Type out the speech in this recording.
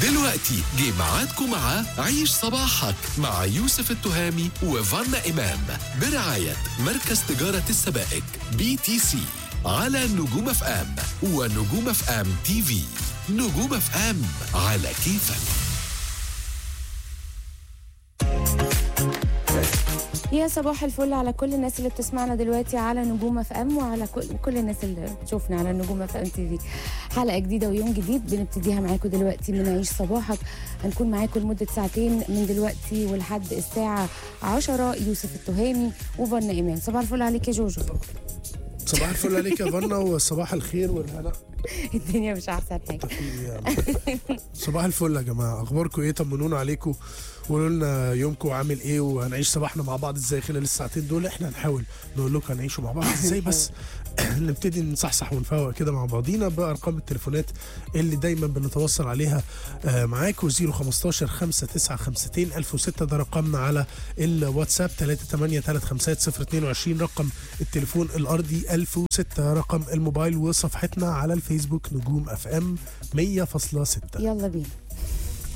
دلوقتي جه ميعادكم مع عيش صباحك مع يوسف التهامي وفانا إمام برعاية مركز تجارة السبائك بي تي سي على نجوم اف ام ونجوم اف ام تي في نجوم اف ام على كيفك يا صباح الفل على كل الناس اللي بتسمعنا دلوقتي على نجوم اف ام وعلى كل, كل الناس اللي بتشوفنا على نجوم اف ام تي في حلقه جديده ويوم جديد بنبتديها معاكم دلوقتي من عيش صباحك هنكون معاكم لمده ساعتين من دلوقتي ولحد الساعه 10 يوسف التهامي وفنا ايمان صباح الفل عليك يا جوجو صباح الفل عليك يا فنا وصباح الخير والهنا الدنيا مش احسن حاجه صباح الفل يا جماعه اخباركم ايه طمنونا عليكم وقولوا لنا يومكم عامل ايه وهنعيش صباحنا مع بعض ازاي خلال الساعتين دول احنا هنحاول نقول لكم هنعيشوا مع بعض ازاي بس نبتدي نصحصح ونفوق كده مع بعضينا بارقام التليفونات اللي دايما بنتواصل عليها آه، معاكم 015 5952 1006 ده رقمنا على الواتساب 3835022 رقم التليفون الارضي 1006 رقم الموبايل وصفحتنا على الفيسبوك نجوم اف ام 100.6 يلا بينا